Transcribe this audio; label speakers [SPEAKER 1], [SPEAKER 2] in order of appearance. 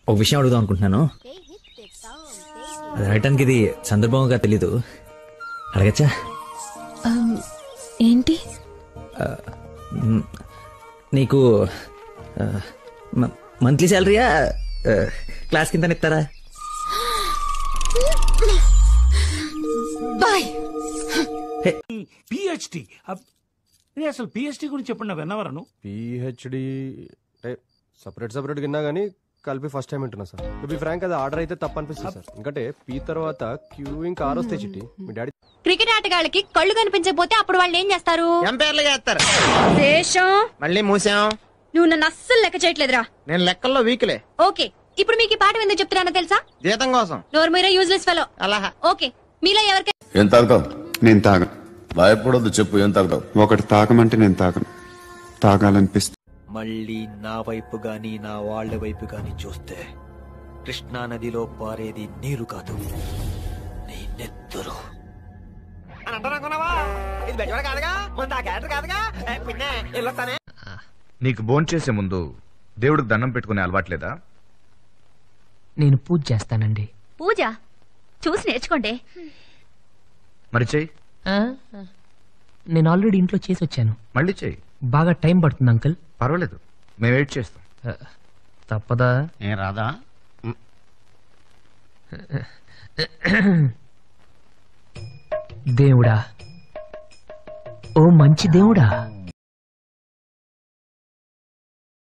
[SPEAKER 1] ఒక విషయం అడుగుదాం అనుకుంటున్నాను అది అడగటానికి ఇది సందర్భంగా తెలీదు అడగచ్చా
[SPEAKER 2] అమ్, ఏంటి
[SPEAKER 1] మ్, నీకు మంత్లీ శాలరీయా క్లాస్ కింద ఇస్తారా
[SPEAKER 2] బాయ్
[SPEAKER 3] పిహెచ్డి ఇది అసలు పిహెచ్డి గురించి చెప్పండి నా విన్నవరను
[SPEAKER 4] పిహెచ్డి అంటే సపరేట్ సపరేట్ విన్నా కానీ కలిపి ఫస్ట్ టైం వింటున్నా సార్ బి ఫ్రాంక్ అది ఆర్డర్ అయితే తప్పు అనిపిస్తుంది సార్ ఎందుకంటే పీ తర్వాత క్యూ ఇంకా ఆర్ వస్తాయి చిట్టి మీ డాడీ
[SPEAKER 5] క్రికెట్ ఆటగాళ్ళకి కళ్ళు కనిపించకపోతే అప్పుడు వాళ్ళు ఏం చేస్తారు
[SPEAKER 6] ఎంపైర్లు చేస్తారు
[SPEAKER 5] దేశం
[SPEAKER 6] మళ్ళీ మూసాం
[SPEAKER 5] నువ్వు నన్ను అస్సలు లెక్క చేయట్లేదురా
[SPEAKER 6] నేను లెక్కల్లో వీక్లే
[SPEAKER 5] ఓకే ఇప్పుడు మీకు ఈ పాఠం ఎందుకు చెప్తున్నానో తెలుసా
[SPEAKER 6] జీతం కోసం
[SPEAKER 5] నోరు మీరే యూజ్లెస్ ఫెలో
[SPEAKER 6] అలా
[SPEAKER 5] ఓకే మీలో ఎవరికైనా
[SPEAKER 7] ఏం తాగుతావు
[SPEAKER 8] నేను తాగను
[SPEAKER 7] భయపడొద్దు చెప్పు ఏం తాగుతావు
[SPEAKER 8] ఒకటి తాగమంటే నేను తాగను తాగాలనిపిస్తుంది
[SPEAKER 9] మళ్ళీ నా వైపు గాని నా వాళ్ళ వైపు గాని చూస్తే కృష్ణా నదిలో పారేది నీరు కాదు నీ నెత్తురు
[SPEAKER 6] ఇది బెజవాడ కాదుగా ముందు ఆ క్యారెక్టర్ కాదుగా ఏ, పిన్నే వెళ్ళొస్తానే
[SPEAKER 10] నీకు భోంచేసే ముందు దేవుడికి దండం పెట్టుకునే అలవాట్లేదా
[SPEAKER 11] నేను పూజ చేస్తానండి
[SPEAKER 5] పూజ చూసి నేర్చుకోండి
[SPEAKER 10] మరి చెయ్యి
[SPEAKER 11] నేను ఆల్రెడీ ఇంట్లో చేసి వచ్చాను
[SPEAKER 10] మళ్ళీ చెయ్యి
[SPEAKER 11] బాగా టైం పడుతుంది అంకుల్
[SPEAKER 10] పర్వాలేదు మేము వెయిట్ చేస్తాం
[SPEAKER 11] తప్పదా
[SPEAKER 3] ఏం రాదా
[SPEAKER 11] దేవుడా ఓ మంచి దేవుడా